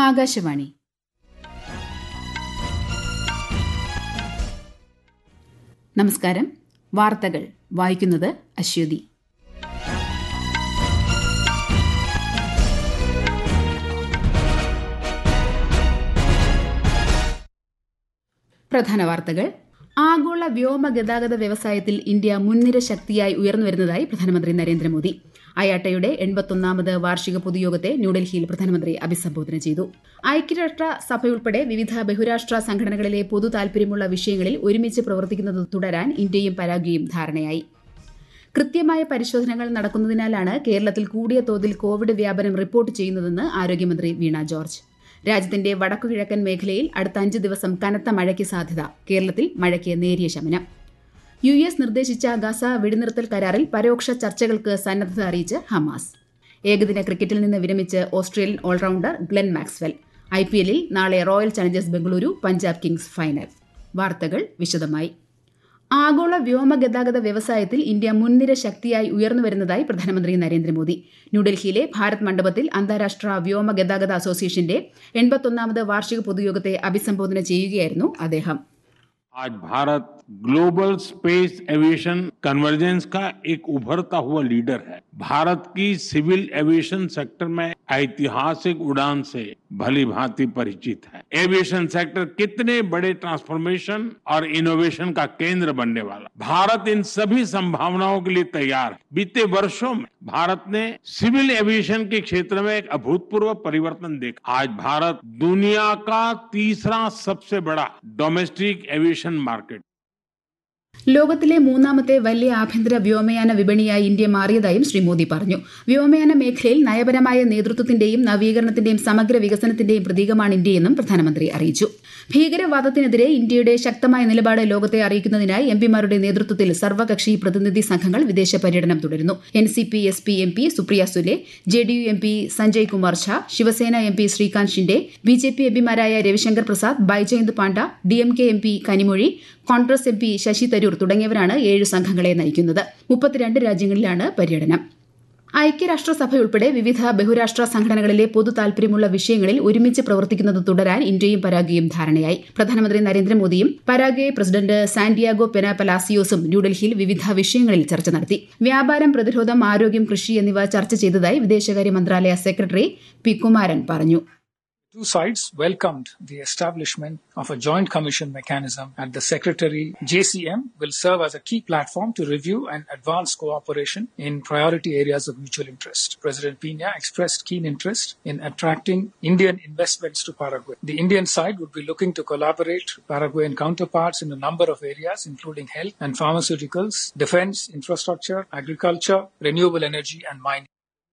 ആകാശവാണി നമസ്കാരം വാർത്തകൾ വായിക്കുന്നത് അശ്വതി പ്രധാന വാർത്തകൾ ആഗോള വ്യോമ ഗതാഗത വ്യവസായത്തിൽ ഇന്ത്യ മുൻനിര ശക്തിയായി ഉയർന്നുവരുന്നതായി പ്രധാനമന്ത്രി നരേന്ദ്രമോദി അയാട്ടയുടെ എൺപത്തൊന്നാമത് വാർഷിക പൊതുയോഗത്തെ ന്യൂഡൽഹിയിൽ പ്രധാനമന്ത്രി അഭിസംബോധന ചെയ്തു ഐക്യരാഷ്ട്ര സഭയുൾപ്പെടെ വിവിധ ബഹുരാഷ്ട്ര സംഘടനകളിലെ പൊതു താൽപര്യമുള്ള വിഷയങ്ങളിൽ ഒരുമിച്ച് പ്രവർത്തിക്കുന്നത് തുടരാൻ ഇന്ത്യയും പരാഗ്വയും ധാരണയായി കൃത്യമായ പരിശോധനകൾ നടക്കുന്നതിനാലാണ് കേരളത്തിൽ കൂടിയ തോതിൽ കോവിഡ് വ്യാപനം റിപ്പോർട്ട് ചെയ്യുന്നതെന്ന് ആരോഗ്യമന്ത്രി വീണ ജോർജ് രാജ്യത്തിന്റെ വടക്കുകിഴക്കൻ മേഖലയിൽ അടുത്ത അഞ്ച് ദിവസം കനത്ത മഴയ്ക്ക് സാധ്യത കേരളത്തിൽ മഴയ്ക്ക് നേരിയ ശമനം യു എസ് നിർദ്ദേശിച്ച ഗസ വെടിനിർത്തൽ കരാറിൽ പരോക്ഷ ചർച്ചകൾക്ക് സന്നദ്ധത അറിയിച്ച് ഹമാസ് ഏകദിന ക്രിക്കറ്റിൽ നിന്ന് വിരമിച്ച് Australian allrounder Glenn Maxwell I P എല്ലിൽ നാളെ Royal Challengers Bengaluru Punjab Kings final വാർത്തകൾ വിശദമായി ആഗോള വ്യോമ ഗതാഗത വ്യവസായത്തിൽ ഇന്ത്യ മുൻനിര ശക്തിയായി ഉയർന്നുവരുന്നതായി പ്രധാനമന്ത്രി നരേന്ദ്രമോദി ന്യൂഡൽഹിയിലെ ഭാരത് മണ്ഡപത്തിൽ അന്താരാഷ്ട്ര വ്യോമ ഗതാഗത അസോസിയേഷന്റെ എൺപത്തൊന്നാമത് വാർഷിക പൊതുയോഗത്തെ അഭിസംബോധന ചെയ്യുകയായിരുന്നു അദ്ദേഹം आज Bharat global space aviation convergence का एक उभरता हुआ लीडर है भारत की सिविल एविएशन सेक्टर में ऐतिहासिक उड़ान से भली भांति परिचित है एविएशन सेक्टर कितने बड़े ट्रांसफॉर्मेशन और इनोवेशन का केंद्र बनने वाला भारत इन सभी संभावनाओं के लिए तैयार है बीते वर्षों में भारत ने सिविल एविएशन के क्षेत्र में एक अभूतपूर्व परिवर्तन देखा आज भारत दुनिया का तीसरा सबसे बड़ा डोमेस्टिक एविएशन मार्केट ലോകത്തിലെ മൂന്നാമത്തെ വലിയ ആഭ്യന്തര വ്യോമയാന വിപണിയായി ഇന്ത്യ മാറിയതായും ശ്രീ മോദി പറഞ്ഞു വ്യോമയാന മേഖലയിൽ നയപരമായ നേതൃത്വത്തിന്റെയും നവീകരണത്തിന്റെയും സമഗ്ര വികസനത്തിന്റെയും പ്രതീകമാണ് ഇന്ത്യയെന്നും പ്രധാനമന്ത്രി അറിയിച്ചു ഭീകരവാദത്തിനെതിരെ ഇന്ത്യയുടെ ശക്തമായ നിലപാട് ലോകത്തെ അറിയിക്കുന്നതിനായി എംപിമാരുടെ നേതൃത്വത്തിൽ സർവകക്ഷി പ്രതിനിധി സംഘങ്ങൾ വിദേശ പര്യടനം തുടരുന്നു N C P S P M P Supriya Sule J D U M P Sanjay Kumar Jha Shiv Sena M P Shrikant Shinde B J P എംപിമാരായ Ravishankar Prasad Baijayant Panda D M K M P Kanimozhi Congress M P Shashi Tharoor തുടങ്ങിയവരാണ് ഏഴ് സംഘങ്ങളെ നയിക്കുന്നത് മുപ്പത്തിരണ്ട് രാജ്യങ്ങളിലാണ് പര്യടനം ഐക്യരാഷ്ട്രസഭയുൾപ്പെടെ വിവിധ ബഹുരാഷ്ട്ര സംഘടനകളിലെ പൊതു താൽപര്യമുള്ള വിഷയങ്ങളിൽ ഒരുമിച്ച് പ്രവർത്തിക്കുന്നത് തുടരാൻ ഇന്ത്യയും പരാഗ്വയും ധാരണയായി പ്രധാനമന്ത്രി നരേന്ദ്രമോദിയും പരാഗ്വെ പ്രസിഡന്റ് സാന്റിയാഗോ പെന പലാസിയോസും ന്യൂഡൽഹിയിൽ വിവിധ വിഷയങ്ങളിൽ ചർച്ച നടത്തി വ്യാപാരം പ്രതിരോധം ആരോഗ്യം കൃഷി എന്നിവ ചർച്ച ചെയ്തതായി വിദേശകാര്യ മന്ത്രാലയ സെക്രട്ടറി പി കുമാരൻ പറഞ്ഞു Two sides welcomed the establishment of a joint commission mechanism and the secretary JCM will serve as a key platform to review and advance cooperation in priority areas of mutual interest. President Pina expressed keen interest in attracting Indian investments to Paraguay. The Indian side would be looking to collaborate with Paraguayan counterparts in a number of areas including health and pharmaceuticals, defense, infrastructure, agriculture, renewable energy and mining.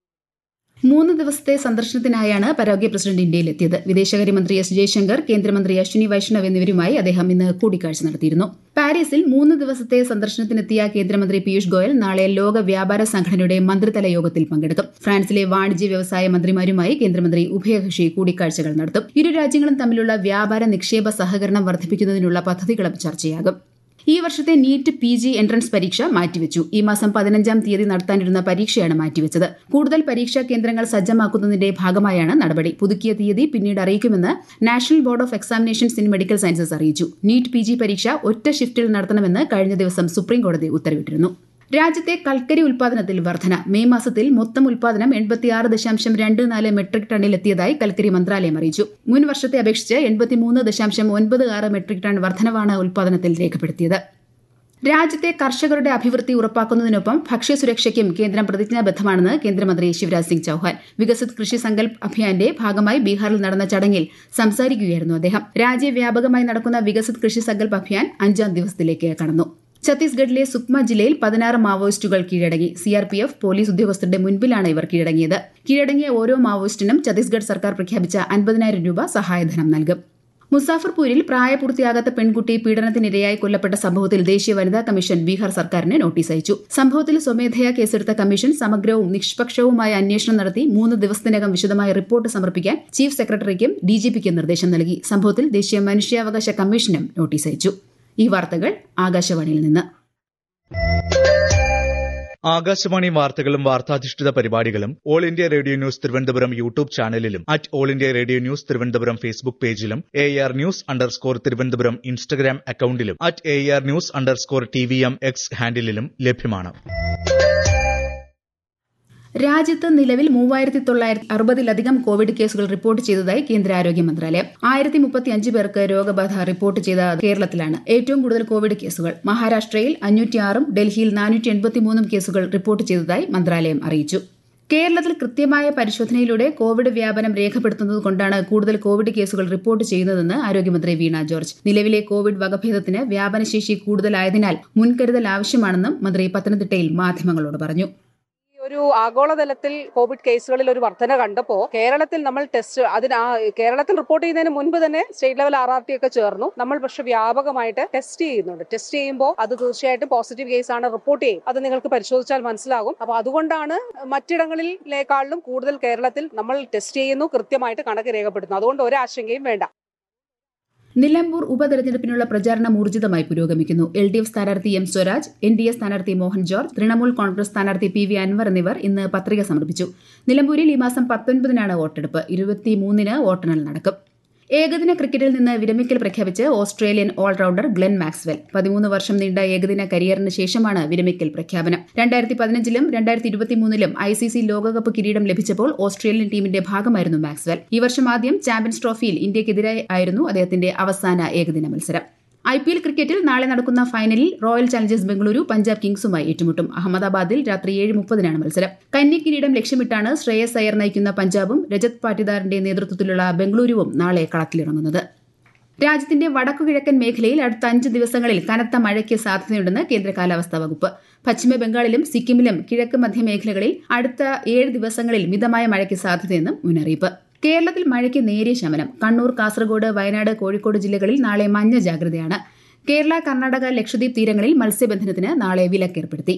മൂന്ന് ദിവസത്തെ സന്ദർശനത്തിനായാണ് Paraguay president ഇന്ത്യയിലെത്തിയത് വിദേശകാര്യമന്ത്രി S Jaishankar കേന്ദ്രമന്ത്രി അശ്വിനി വൈഷ്ണവ് എന്നിവരുമായി അദ്ദേഹം ഇന്ന് കൂടിക്കാഴ്ച നടത്തിയിരുന്നു പാരീസിൽ മൂന്ന് ദിവസത്തെ സന്ദർശനത്തിനെത്തിയ കേന്ദ്രമന്ത്രി പീയൂഷ് ഗോയൽ നാളെ ലോക വ്യാപാര സംഘടനയുടെ മന്ത്രിതല യോഗത്തിൽ പങ്കെടുക്കും ഫ്രാൻസിലെ വാണിജ്യ വ്യവസായ മന്ത്രിമാരുമായി കേന്ദ്രമന്ത്രി ഉഭയകക്ഷി കൂടിക്കാഴ്ചകൾ നടത്തും ഇരു രാജ്യങ്ങളും തമ്മിലുള്ള വ്യാപാര നിക്ഷേപ സഹകരണം വർദ്ധിപ്പിക്കുന്നതിനുള്ള പദ്ധതികളും ചർച്ചയാകും ഈ വർഷത്തെ നീറ്റ് പി ജി എൻട്രൻസ് പരീക്ഷ മാറ്റിവെച്ചു ഈ മാസം പതിനഞ്ചാം തീയതി നടത്താനിരുന്ന പരീക്ഷയാണ് മാറ്റിവെച്ചത് കൂടുതൽ പരീക്ഷാ കേന്ദ്രങ്ങൾ സജ്ജമാക്കുന്നതിന്റെ ഭാഗമായാണ് നടപടി പുതുക്കിയ തീയതി പിന്നീട് അറിയിക്കുമെന്ന് national board of examinations in medical sciences അറിയിച്ചു നീറ്റ് പി ജി പരീക്ഷ ഒറ്റ ഷിഫ്റ്റിൽ നടത്തണമെന്ന് കഴിഞ്ഞ ദിവസം സുപ്രീംകോടതി ഉത്തരവിട്ടിരുന്നു രാജ്യത്തെ കൽക്കരി ഉൽപാദനത്തിൽ വർധന മെയ് മാസത്തിൽ മൊത്തം ഉൽപാദനം എൺപത്തിയാറ് ദശാംശം രണ്ട് നാല് മെട്രിക് ടണ്ണിലെത്തിയതായി കൽക്കരി മന്ത്രാലയം അറിയിച്ചു മുൻ വർഷത്തെ അപേക്ഷിച്ച് എൺപത്തിമൂന്ന് ദശാംശം ഒൻപത് ആറ് മെട്രിക് ടൺ വർധനവാണ് ഉൽപാദനത്തിൽ രേഖപ്പെടുത്തിയത് രാജ്യത്തെ കർഷകരുടെ അഭിവൃദ്ധി ഉറപ്പാക്കുന്നതിനൊപ്പം ഭക്ഷ്യസുരക്ഷയ്ക്കും കേന്ദ്രം പ്രതിജ്ഞാബദ്ധമാണെന്ന് കേന്ദ്രമന്ത്രി ശിവരാജ് സിംഗ് ചൌഹാൻ വികസിത് കൃഷി സങ്കൽപ് അഭിയാന്റെ ഭാഗമായി ബീഹാറിൽ നടന്ന ചടങ്ങിൽ സംസാരിക്കുകയായിരുന്നു അദ്ദേഹം രാജ്യവ്യാപകമായി നടക്കുന്ന വികസിത് കൃഷി സങ്കൽപ് അഭിയാൻ അഞ്ചാം ദിവസത്തിലേക്ക് കടന്നു ഛത്തീസ്ഗഡിലെ സുക്മ ജില്ലയിൽ പതിനാറ് മാവോയിസ്റ്റുകൾ കീഴടങ്ങി സിആർപിഎഫ് പോലീസ് ഉദ്യോഗസ്ഥരുടെ മുൻപിലാണ് ഇവർ കീഴടങ്ങിയത് കീഴടങ്ങിയ ഓരോ മാവോയിസ്റ്റിനും ഛത്തീസ്ഗഡ് സർക്കാർ പ്രഖ്യാപിച്ച അൻപതിനായിരം രൂപ സഹായധനം നൽകും മുസാഫർപൂരിൽ പ്രായപൂർത്തിയാകാത്ത പെൺകുട്ടി പീഡനത്തിനിരയായി കൊല്ലപ്പെട്ട സംഭവത്തിൽ ദേശീയ വനിതാ കമ്മീഷൻ ബീഹാർ സർക്കാരിന് നോട്ടീസ് അയച്ചു സംഭവത്തിൽ സ്വമേധയാ കേസെടുത്ത കമ്മീഷൻ സമഗ്രവും നിഷ്പക്ഷവുമായ അന്വേഷണം നടത്തി മൂന്ന് ദിവസത്തിനകം വിശദമായ റിപ്പോർട്ട് സമർപ്പിക്കാൻ ചീഫ് സെക്രട്ടറിക്കും ഡിജിപിക്കും നിർദ്ദേശം നൽകി സംഭവത്തിൽ ദേശീയ മനുഷ്യാവകാശ കമ്മീഷനും നോട്ടീസ് അയച്ചു ഈ വാർത്തകൾ ആകാശവാണിയിൽ നിന്ന് ആകാശവാണി വാർത്തകളും വാർത്താധിഷ്ഠിത പരിപാടികളും all India radio news Thiruvananthapuram YouTube ചാനലിലും at all India radio news Thiruvananthapuram Facebook പേജിലും A R news underscore Thiruvananthapuram Instagram അക്കൌണ്ടിലും at A R news underscore T V M X ഹാൻഡിലും ലഭ്യമാണ് രാജ്യത്ത് നിലവിൽ മൂവായിരത്തി തൊള്ളായിരത്തി അറുപതിലധികം കോവിഡ് കേസുകൾ റിപ്പോർട്ട് ചെയ്തതായി കേന്ദ്ര ആരോഗ്യ മന്ത്രാലയം ആയിരത്തി മുപ്പത്തി അഞ്ച് പേർക്ക് രോഗബാധ റിപ്പോർട്ട് ചെയ്ത കേരളത്തിലാണ് ഏറ്റവും കൂടുതൽ കോവിഡ് കേസുകൾ മഹാരാഷ്ട്രയിൽ അഞ്ഞൂറ്റിയാറും ഡൽഹിയിൽ നാനൂറ്റി എൺപത്തിമൂന്നും കേസുകൾ റിപ്പോർട്ട് ചെയ്തതായി മന്ത്രാലയം അറിയിച്ചു കേരളത്തിൽ കൃത്യമായ പരിശോധനയിലൂടെ കോവിഡ് വ്യാപനം രേഖപ്പെടുത്തുന്നത് കൊണ്ടാണ് കൂടുതൽ കോവിഡ് കേസുകൾ റിപ്പോർട്ട് ചെയ്യുന്നതെന്ന് ആരോഗ്യമന്ത്രി വീണ ജോർജ് നിലവിലെ കോവിഡ് വകഭേദത്തിന് വ്യാപനശേഷി കൂടുതലായതിനാൽ മുൻകരുതൽ ആവശ്യമാണെന്നും മന്ത്രി പത്തനംതിട്ടയിൽ മാധ്യമങ്ങളോട് പറഞ്ഞു ഒരു ആഗോളതലത്തിൽ കോവിഡ് കേസുകളിൽ ഒരു വർധന കണ്ടപ്പോൾ കേരളത്തിൽ നമ്മൾ ടെസ്റ്റ് അതിന് ആ കേരളത്തിൽ റിപ്പോർട്ട് ചെയ്യുന്നതിന് മുൻപ് തന്നെ state level R R T ഒക്കെ ചേർന്നു നമ്മൾ പക്ഷെ വ്യാപകമായിട്ട് ടെസ്റ്റ് ചെയ്യുന്നുണ്ട് ടെസ്റ്റ് ചെയ്യുമ്പോൾ അത് തീർച്ചയായിട്ടും പോസിറ്റീവ് കേസ് ആണ് റിപ്പോർട്ട് ചെയ്യും അത് നിങ്ങൾക്ക് പരിശോധിച്ചാൽ മനസ്സിലാകും അപ്പൊ അതുകൊണ്ടാണ് മറ്റിടങ്ങളിലേക്കാളിലും കൂടുതൽ കേരളത്തിൽ നമ്മൾ ടെസ്റ്റ് ചെയ്യുന്നു കൃത്യമായിട്ട് കണക്ക് രേഖപ്പെടുത്തുന്നു അതുകൊണ്ട് ഒരാശങ്കയും വേണ്ട നിലമ്പൂർ ഉപതെരഞ്ഞെടുപ്പിനുള്ള പ്രചാരണം ഊർജിതമായി പുരോഗമിക്കുന്നു എൽ ഡി എഫ് സ്ഥാനാർത്ഥി M Swaraj N D A സ്ഥാനാർത്ഥി മോഹൻ ജോർജ് തൃണമൂൽ കോൺഗ്രസ് സ്ഥാനാർത്ഥി പി വി അൻവർ എന്നിവർ ഇന്ന് പത്രിക സമർപ്പിച്ചു നിലമ്പൂരിൽ ഈ മാസം പത്തൊൻപതിനാണ് വോട്ടെടുപ്പ് ഇരുപത്തിമൂന്നിന് വോട്ടെണ്ണൽ നടക്കും ഏകദിന ക്രിക്കറ്റിൽ നിന്ന് വിരമിക്കൽ പ്രഖ്യാപിച്ച് ഓസ്ട്രേലിയൻ ഓൾറൌണ്ടർ ഗ്ലെൻ മാക്സ്വെൽ പതിമൂന്ന് വർഷം നീണ്ട ഏകദിന കരിയറിന് ശേഷമാണ് വിരമിക്കൽ പ്രഖ്യാപനം രണ്ടായിരത്തി പതിനഞ്ചിലും രണ്ടായിരത്തി ഇരുപത്തിമൂന്നിലും ഐ സി സി ലോകകപ്പ് കിരീടം ലഭിച്ചപ്പോൾ ഓസ്ട്രേലിയൻ ടീമിന്റെ ഭാഗമായിരുന്നു മാക്സ്വെൽ ഈ വർഷം ആദ്യം ചാമ്പ്യൻസ് ട്രോഫിയിൽ ഇന്ത്യക്കെതിരെ ആയിരുന്നു അദ്ദേഹത്തിന്റെ അവസാന ഏകദിന മത്സരം ഐ പി എൽ ക്രിക്കറ്റിൽ നാളെ നടക്കുന്ന ഫൈനലിൽ റോയൽ ചലഞ്ചേഴ്സ് ബംഗളൂരു പഞ്ചാബ് കിങ്സുമായി ഏറ്റുമുട്ടും അഹമ്മദാബാദിൽ രാത്രി ഏഴ് മുപ്പതിനാണ് മത്സരം കന്നി കിരീടം ലക്ഷ്യമിട്ടാണ് ശ്രേയസ് അയ്യർ നയിക്കുന്ന പഞ്ചാബും രജത് പാട്ടിദാറിന്റെ നേതൃത്വത്തിലുള്ള ബംഗളൂരുവും നാളെ കളത്തിലിറങ്ങുന്നത് രാജ്യത്തിന്റെ വടക്കുകിഴക്കൻ മേഖലയിൽ അടുത്ത അഞ്ച് ദിവസങ്ങളിൽ കനത്ത മഴയ്ക്ക് സാധ്യതയുണ്ടെന്ന് കേന്ദ്ര കാലാവസ്ഥാ വകുപ്പ് പശ്ചിമ ബംഗാളിലും സിക്കിമിലും കിഴക്ക് മധ്യ മേഖലകളിൽ അടുത്ത ഏഴ് ദിവസങ്ങളിൽ മിതമായ മഴയ്ക്ക് സാധ്യതയെന്നും മുന്നറിയിപ്പ് കേരളത്തിൽ മഴയ്ക്ക് നേരിയ ശമനം കണ്ണൂർ കാസർഗോഡ് വയനാട് കോഴിക്കോട് ജില്ലകളിൽ നാളെ മഞ്ഞ ജാഗ്രതയാണ് കേരള കർണാടക ലക്ഷദ്വീപ് തീരങ്ങളിൽ മത്സ്യബന്ധനത്തിന് നാളെ വിലക്കേർപ്പെടുത്തി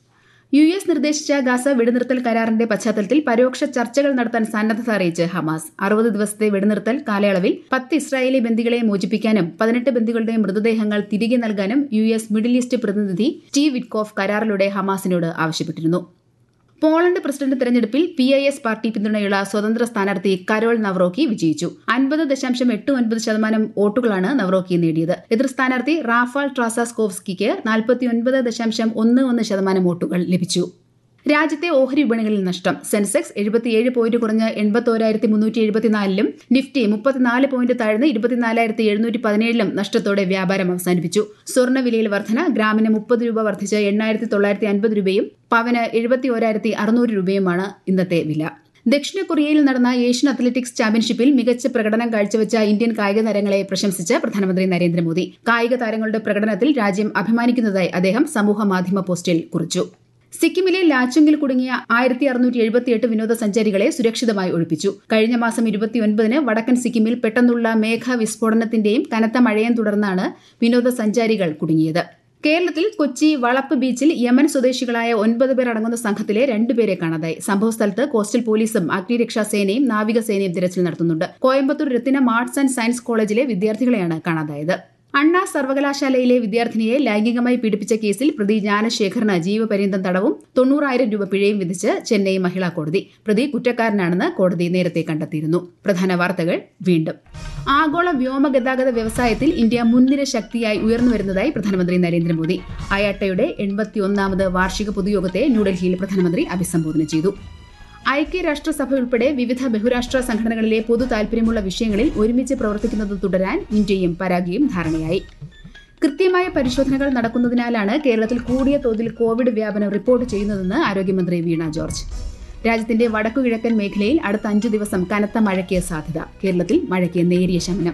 യു എസ് നിർദ്ദേശിച്ച ഗാസ വെടിനിർത്തൽ കരാറിന്റെ പശ്ചാത്തലത്തിൽ പരോക്ഷ ചർച്ചകൾ നടത്താൻ സന്നദ്ധത അറിയിച്ച് ഹമാസ് അറുപത് ദിവസത്തെ വെടിനിർത്തൽ കാലയളവിൽ പത്ത് ഇസ്രായേലി ബന്ദികളെ മോചിപ്പിക്കാനും പതിനെട്ട് ബന്ദികളുടെ മൃതദേഹങ്ങൾ തിരികെ നൽകാനും യു എസ് മിഡിൽ ഈസ്റ്റ് പ്രതിനിധി സ്റ്റീവ് വിറ്റ്കോഫ് കരാറിലൂടെ ഹമാസിനോട് ആവശ്യപ്പെട്ടിരുന്നു പോളണ്ട് പ്രസിഡന്റ് തെരഞ്ഞെടുപ്പിൽ പി ഐ എസ് പാർട്ടി പിന്തുണയുള്ള സ്വതന്ത്ര സ്ഥാനാർത്ഥി കരോൾ നവറോക്കി വിജയിച്ചു അൻപത് ദശാംശം എട്ട് ഒൻപത് ശതമാനം വോട്ടുകളാണ് നവറോക്കി നേടിയത് എതിർ സ്ഥാനാർത്ഥി റാഫാൽ ട്രാസാസ്കോവ്സ്കിക്ക് നാൽപ്പത്തിയൊൻപത് ദശാംശം ഒന്ന് ഒന്ന് ശതമാനം വോട്ടുകൾ ലഭിച്ചു രാജ്യത്തെ ഓഹരി വിപണികളിൽ നഷ്ടം സെൻസെക്സ് എഴുപത്തിയേഴ് പോയിന്റ് കുറഞ്ഞ് എൺപത്തോരായിരത്തി മുന്നൂറ്റി എഴുപത്തിനാലിലും നിഫ്റ്റി മുപ്പത്തിനാല് പോയിന്റ് താഴ്ന്ന് ഇരുപത്തിനാലായിരത്തി എഴുന്നൂറ്റി പതിനേഴിലും നഷ്ടത്തോടെ വ്യാപാരം അവസാനിപ്പിച്ചു സ്വർണ്ണവിലയിൽ വർധന ഗ്രാമിന് മുപ്പത് രൂപ വർദ്ധിച്ച് എണ്ണായിരത്തി തൊള്ളായിരത്തി അൻപത് രൂപയും പവന് എഴുപത്തി ഓരായിരത്തി അറുന്നൂറ് രൂപയുമാണ് ഇന്നത്തെ വില ദക്ഷിണ കൊറിയയിൽ നടന്ന ഏഷ്യൻ അത്ലറ്റിക്സ് ചാമ്പ്യൻഷിപ്പിൽ മികച്ച പ്രകടനം കാഴ്ചവെച്ച ഇന്ത്യൻ കായിക താരങ്ങളെ പ്രശംസിച്ച് പ്രധാനമന്ത്രി നരേന്ദ്രമോദി കായിക താരങ്ങളുടെ പ്രകടനത്തിൽ രാജ്യം അഭിമാനിക്കുന്നതായി അദ്ദേഹം സമൂഹ മാധ്യമ പോസ്റ്റിൽ കുറിച്ചു സിക്കിമിലെ ലാച്ചുങ്ങിൽ കുടുങ്ങിയ ആയിരത്തി അറുന്നൂറ്റി എഴുപത്തിയെട്ട് വിനോദസഞ്ചാരികളെ സുരക്ഷിതമായി ഒഴിപ്പിച്ചു കഴിഞ്ഞ മാസം ഇരുപത്തിയൊൻപതിന് വടക്കൻ സിക്കിമിൽ പെട്ടെന്നുള്ള മേഘ വിസ്ഫോടനത്തിന്റെയും കനത്ത മഴയും തുടർന്നാണ് വിനോദസഞ്ചാരികൾ കുടുങ്ങിയത് കേരളത്തിൽ കൊച്ചി വളപ്പ് ബീച്ചിൽ യമൻ സ്വദേശികളായ ഒൻപത് പേർ അടങ്ങുന്ന സംഘത്തിലെ രണ്ടുപേരെ കാണാതായി സംഭവസ്ഥലത്ത് കോസ്റ്റൽ പോലീസും അഗ്നിരക്ഷാസേനയും നാവികസേനയും തിരച്ചിൽ നടത്തുന്നുണ്ട് Coimbatore Rathinam arts and science കോളേജിലെ വിദ്യാർത്ഥികളെയാണ് കാണാതായത് അണ്ണാ സർവകലാശാലയിലെ വിദ്യാർത്ഥിനിയെ ലൈംഗികമായി പീഡിപ്പിച്ച കേസിൽ പ്രതി ജ്ഞാനശേഖറിന് ജീവപര്യന്തം തടവും തൊണ്ണൂറായിരം രൂപ പിഴയും വിധിച്ച് ചെന്നൈ മഹിളാ കോടതി പ്രതി കുറ്റക്കാരനാണെന്ന് കോടതി നേരത്തെ കണ്ടെത്തിയിരുന്നു പ്രധാന വാർത്തകൾ വീണ്ടും ആഗോള വ്യോമഗതാഗത വ്യവസായത്തിൽ ഇന്ത്യ മുൻനിര ശക്തിയായി ഉയർന്നുവരുന്നതായി പ്രധാനമന്ത്രി നരേന്ദ്രമോദി അയാട്ടയുടെ എൺപത്തിയൊന്നാമത് വാർഷിക പൊതുയോഗത്തെ ന്യൂഡൽഹിയിൽ പ്രധാനമന്ത്രി അഭിസംബോധന ചെയ്തു ഐക്യരാഷ്ട്രസഭ ഉൾപ്പെടെ വിവിധ ബഹുരാഷ്ട്ര സംഘടനകളിലെ പൊതു താൽപര്യമുള്ള വിഷയങ്ങളിൽ ഒരുമിച്ച് പ്രവർത്തിക്കുന്നത് തുടരാൻ ഇന്ത്യയും പരാഗയും ധാരണയായി കൃത്യമായ പരിശോധനകൾ നടക്കുന്നതിനാലാണ് കേരളത്തിൽ കൂടിയ തോതിൽ കോവിഡ് വ്യാപനം റിപ്പോർട്ട് ചെയ്യുന്നതെന്ന് ആരോഗ്യമന്ത്രി വീണ ജോർജ് രാജ്യത്തിന്റെ വടക്കുകിഴക്കൻ മേഖലയിൽ അടുത്ത അഞ്ചു ദിവസം കനത്ത മഴയ്ക്ക് സാധ്യത കേരളത്തിൽ മഴയ്ക്ക് നേരിയ ശമനം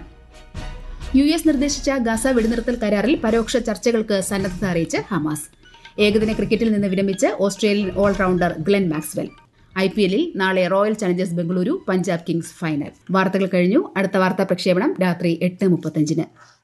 യു എസ് നിർദ്ദേശിച്ച ഗസ വെടിനിർത്തൽ കരാറിൽ പരോക്ഷ ചർച്ചകൾക്ക് സന്നദ്ധത അറിയിച്ച് ഹമാസ് ഏകദിന ക്രിക്കറ്റിൽ നിന്ന് വിരമിച്ച് Australian allrounder Glenn Maxwell I P എല്ലിൽ നാളെ Royal Challengers Bengaluru Punjab Kings final വാർത്തകൾ കഴിഞ്ഞു അടുത്ത വാർത്താ പ്രക്ഷേപണം രാത്രി എട്ട് മുപ്പത്തഞ്ചിന്